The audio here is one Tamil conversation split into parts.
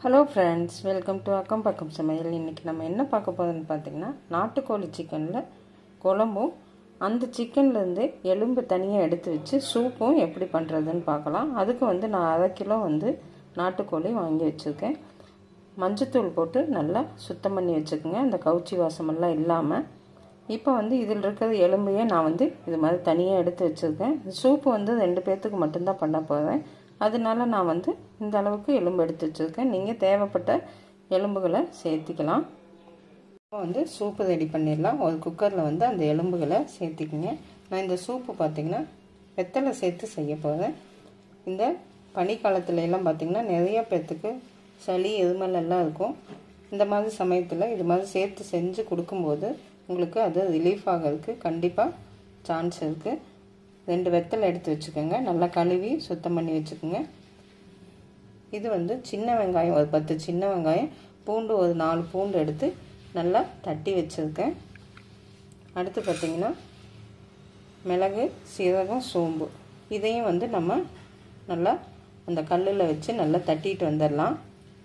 ஹலோ ஃப்ரெண்ட்ஸ் வெல்கம் டு அக்கம் பக்கம் சமையல் இன்றைக்கி நம்ம என்ன பார்க்க போகிறோம்னு பார்த்தீங்கன்னா நாட்டுக்கோழி சிக்கனில் குழம்பும் அந்த சிக்கன்லேருந்து எலும்பு தனியாக எடுத்து வச்சு சூப்பும் எப்படி பண்ணுறதுன்னு பார்க்கலாம் அதுக்கு வந்து நான் அரை கிலோ வந்து நாட்டுக்கோழி வாங்கி வச்சுருக்கேன் மஞ்சத்தூள் போட்டு நல்லா சுத்தம் பண்ணி வச்சுக்கோங்க அந்த கவுச்சி வாசமெல்லாம் இல்லாமல் இப்போ வந்து இதில் இருக்கிற எலும்பையே நான் வந்து இது மாதிரி தனியாக எடுத்து வச்சுருக்கேன் சூப்பு வந்து ரெண்டு பேர்த்துக்கு மட்டும்தான் பண்ண போகிறேன் அதனால நான் வந்து இந்த அளவுக்கு எலும்பு எடுத்து வச்சுருக்கேன் நீங்கள் தேவைப்பட்ட எலும்புகளை சேர்த்திக்கலாம் இப்போ வந்து சூப்பு ரெடி பண்ணிடலாம் ஒரு குக்கரில் வந்து அந்த எலும்புகளை சேர்த்திக்கிங்க நான் இந்த சூப்பு பார்த்திங்கன்னா வெத்தலை சேர்த்து செய்ய போகிறேன் இந்த பனிக்காலத்துல எல்லாம் பார்த்திங்கன்னா நிறைய பேர்த்துக்கு சளி எதுமல் எல்லாம் இருக்கும் இந்த மாதிரி சமயத்தில் இது மாதிரி சேர்த்து செஞ்சு கொடுக்கும்போது உங்களுக்கு அது ரிலீஃப் ஆகிறதுக்கு கண்டிப்பாக சான்ஸ் இருக்குது ரெண்டு வெத்தலை எடுத்து வச்சுக்கோங்க நல்லா கழுவி சுத்தம் பண்ணி வச்சுக்கோங்க இது வந்து சின்ன வெங்காயம் ஒரு பத்து சின்ன வெங்காயம் பூண்டு ஒரு நாலு பூண்டு எடுத்து நல்லா தட்டி வச்சுருக்கேன் அடுத்து பார்த்திங்கன்னா மிளகு சீரகம் சோம்பு இதையும் வந்து நம்ம நல்லா அந்த கல்லில் வச்சு நல்லா தட்டிட்டு வந்துடலாம்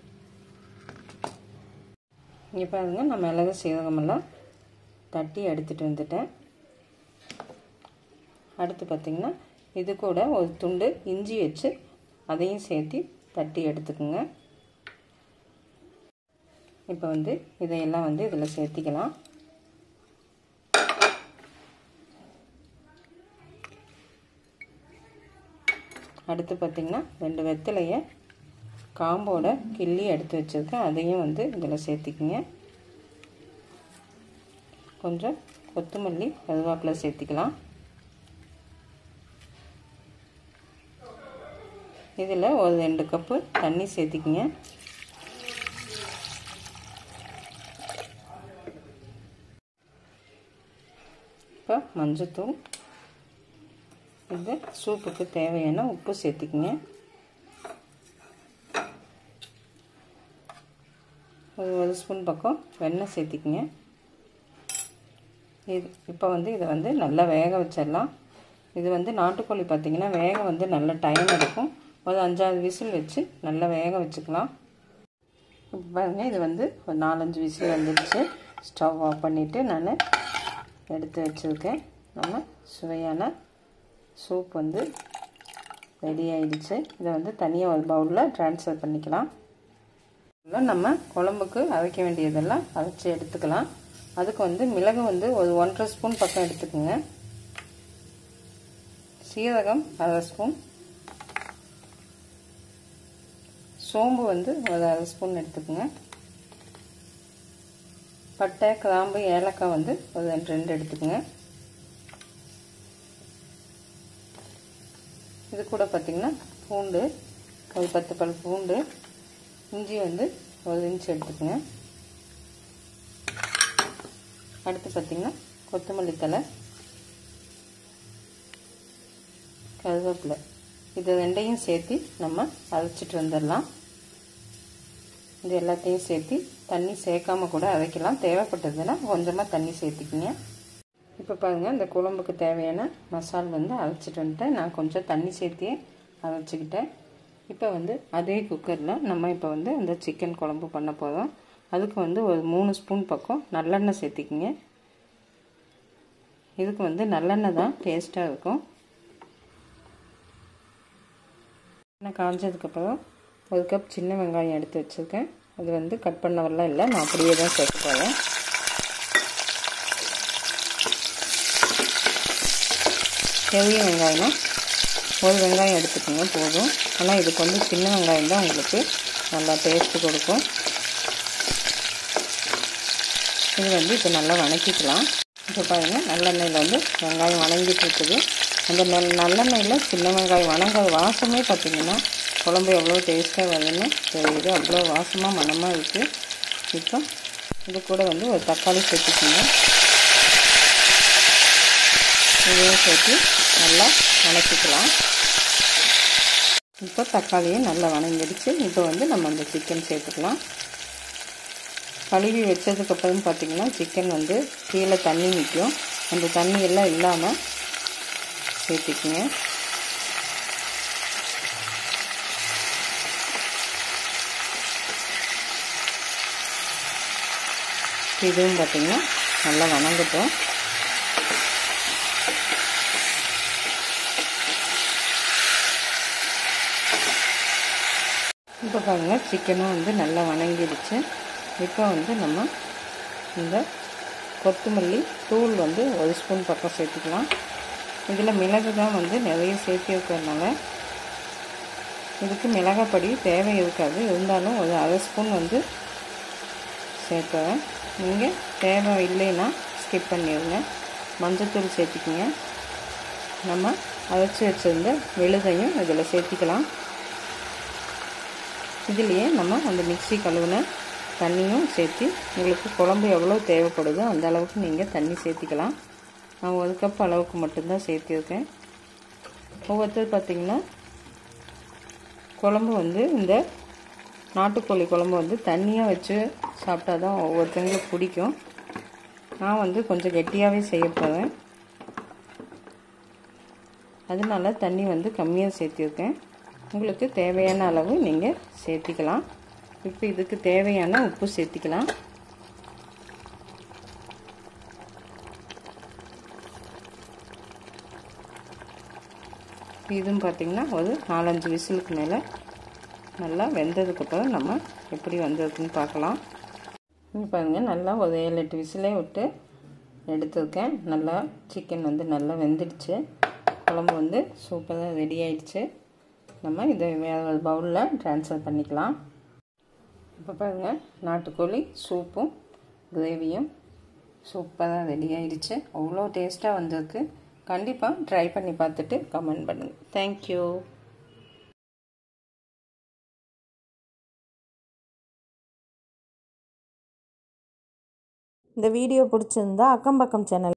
இங்கே பாருங்க நான் மிளகு சீரகமெல்லாம் தட்டி எடுத்துகிட்டு வந்துட்டேன் அடுத்து பார்த்திங்கன்னா இது கூட ஒரு துண்டு இஞ்சி வச்சு அதையும் சேர்த்து தட்டி எடுத்துக்கோங்க இப்போ வந்து இதையெல்லாம் வந்து இதில் சேர்த்திக்கலாம் அடுத்து பார்த்திங்கன்னா ரெண்டு வெத்தலையை காம்போட கிள்ளி எடுத்து வச்சுருக்கேன் அதையும் வந்து இதில் சேர்த்திக்கிங்க கொஞ்சம் கொத்தமல்லி கருவேப்பிலை சேர்த்திக்கலாம் இதில் ஒரு ரெண்டு கப்பு தண்ணி சேர்த்திக்கிங்க இப்போ மஞ்சத்தூள் இது சூப்புக்கு தேவையான உப்பு சேர்த்திக்கிங்க ஒரு ஒரு ஸ்பூன் பக்கம் வெண்ணெய் சேர்த்திக்கிங்க இது இப்போ வந்து இதை வந்து நல்லா வேக வச்சிடலாம் இது வந்து நாட்டுக்கோழி பார்த்திங்கன்னா வேக வந்து நல்ல டைம் எடுக்கும் ஒரு அஞ்சாறு விசில் வச்சு நல்லா வேக வச்சுக்கலாம் இப்போ பாருங்கள் இது வந்து ஒரு நாலஞ்சு விசில் வந்துடுச்சு ஸ்டவ் ஆஃப் பண்ணிவிட்டு நான் எடுத்து வச்சுருக்கேன் நம்ம சுவையான சூப் வந்து ரெடி ஆயிடுச்சு இதை வந்து தனியாக ஒரு பவுலில் ட்ரான்ஸ்ஃபர் பண்ணிக்கலாம் நம்ம குழம்புக்கு அரைக்க வேண்டியதெல்லாம் அரைச்சி எடுத்துக்கலாம் அதுக்கு வந்து மிளகு வந்து ஒரு ஒன்றரை ஸ்பூன் பக்கம் எடுத்துக்கோங்க சீரகம் அரை ஸ்பூன் சோம்பு வந்து ஒரு அரை ஸ்பூன் எடுத்துக்கோங்க பட்டை கிராம்பு ஏலக்காய் வந்து ஒரு ரெண்டு ரெண்டு எடுத்துக்கோங்க இது கூட பார்த்திங்கன்னா பூண்டு ஒரு பத்து பல் பூண்டு இஞ்சி வந்து ஒரு இன்ச் எடுத்துக்கோங்க அடுத்து பார்த்திங்கன்னா கொத்தமல்லி தலை கருவேப்பிலை இது ரெண்டையும் சேர்த்து நம்ம அரைச்சிட்டு வந்துடலாம் இது எல்லாத்தையும் சேர்த்து தண்ணி சேர்க்காம கூட அரைக்கலாம் தேவைப்பட்டதுன்னா கொஞ்சமாக தண்ணி சேர்த்திக்கிங்க இப்போ பாருங்கள் இந்த குழம்புக்கு தேவையான மசால் வந்து அரைச்சிட்டு வந்துட்டேன் நான் கொஞ்சம் தண்ணி சேர்த்தியே அரைச்சிக்கிட்டேன் இப்போ வந்து அதே குக்கரில் நம்ம இப்போ வந்து இந்த சிக்கன் குழம்பு பண்ண போகிறோம் அதுக்கு வந்து ஒரு மூணு ஸ்பூன் பக்கம் நல்லெண்ணெய் சேர்த்திக்கிங்க இதுக்கு வந்து நல்லெண்ணெய் தான் டேஸ்ட்டாக இருக்கும் எண்ணெய் காஞ்சதுக்கப்புறம் ஒரு கப் சின்ன வெங்காயம் எடுத்து வச்சுருக்கேன் அது வந்து கட் பண்ணவரெலாம் இல்லை நான் அப்படியே தான் சேர்க்க போகிறேன் பெரிய வெங்காயம் ஒரு வெங்காயம் எடுத்துக்கோங்க போதும் ஆனால் இதுக்கு வந்து சின்ன வெங்காயம் தான் உங்களுக்கு நல்லா டேஸ்ட்டு கொடுக்கும் இது வந்து இப்போ நல்லா வணக்கிக்கலாம் இப்போ பாருங்கள் நல்லெண்ணெயில் வந்து வெங்காயம் வணங்கிட்டு இருக்குது அந்த நெல் நல்லெண்ணெயில் சின்ன வெங்காயம் வணங்காத வாசமே பார்த்திங்கன்னா குழம்பு எவ்வளோ டேஸ்ட்டாக வருதுன்னு தெரியுது அவ்வளோ வாசமாக மனமாக இருக்குது இப்போ இது கூட வந்து ஒரு தக்காளி சேர்த்துக்கோங்க இதையும் சேர்த்து நல்லா வணக்கிக்கலாம் இப்போ தக்காளியும் நல்லா வணங்கிடுச்சு இப்போ வந்து நம்ம அந்த சிக்கன் சேர்த்துக்கலாம் கழுவி வச்சதுக்கப்புறம் பார்த்திங்கன்னா சிக்கன் வந்து கீழே தண்ணி நிற்கும் அந்த தண்ணி எல்லாம் இல்லாமல் சேர்த்துக்குங்க இதுவும் பார்த்திங்கன்னா நல்லா வணங்கட்டும் இப்போ பாருங்கள் சிக்கனும் வந்து நல்லா வணங்கிடுச்சு இப்போ வந்து நம்ம இந்த கொத்தமல்லி தூள் வந்து ஒரு ஸ்பூன் பக்கம் சேர்த்துக்கலாம் இதில் மிளகு தான் வந்து நிறைய சேர்த்து இருக்கிறதுனால இதுக்கு மிளகாப்பொடி தேவை இருக்காது இருந்தாலும் ஒரு அரை ஸ்பூன் வந்து சேர்க்குறேன் நீங்கள் தேவை இல்லைன்னா ஸ்கிப் பண்ணிடுங்க மஞ்சத்தூள் சேர்த்துக்கிங்க நம்ம அரைச்சி வச்சுருந்த விழுதையும் இதில் சேர்த்திக்கலாம் இதுலேயே நம்ம அந்த மிக்சி கழுவுன தண்ணியும் சேர்த்து உங்களுக்கு குழம்பு எவ்வளோ தேவைப்படுதோ அந்த அளவுக்கு நீங்கள் தண்ணி சேர்த்திக்கலாம் நான் ஒரு கப் அளவுக்கு மட்டும்தான் சேர்த்திருக்கேன் ஒவ்வொருத்தர் பார்த்திங்கன்னா குழம்பு வந்து இந்த நாட்டுக்கோழி குழம்பு வந்து தண்ணியாக வச்சு சாப்பிட்டா தான் ஒவ்வொருத்தங்களுக்கு பிடிக்கும் நான் வந்து கொஞ்சம் கெட்டியாகவே செய்ய போகிறேன் அதனால தண்ணி வந்து கம்மியாக சேர்த்திருக்கேன் உங்களுக்கு தேவையான அளவு நீங்கள் சேர்த்திக்கலாம் இப்போ இதுக்கு தேவையான உப்பு சேர்த்திக்கலாம் இதுவும் பார்த்திங்கன்னா ஒரு நாலஞ்சு விசிலுக்கு மேலே நல்லா வெந்ததுக்கப்புறம் நம்ம எப்படி வந்திருக்குன்னு பார்க்கலாம் இங்கே பாருங்கள் நல்லா ஒரு ஏழு எட்டு விசிலே விட்டு எடுத்திருக்கேன் நல்லா சிக்கன் வந்து நல்லா வெந்துடுச்சு குழம்பு வந்து சூப்பராக ரெடி ஆயிடுச்சு நம்ம இதை வேறு ஒரு பவுலில் ட்ரான்ஸ்ஃபர் பண்ணிக்கலாம் இப்போ பாருங்கள் நாட்டுக்கோழி சூப்பும் கிரேவியும் சூப்பராக ரெடி ஆயிடுச்சு அவ்வளோ டேஸ்ட்டாக வந்திருக்கு கண்டிப்பாக ட்ரை பண்ணி பார்த்துட்டு கமெண்ட் பண்ணுங்கள் தேங்க்யூ இந்த வீடியோ பிடிச்சிருந்தா அக்கம் பக்கம் சேனல்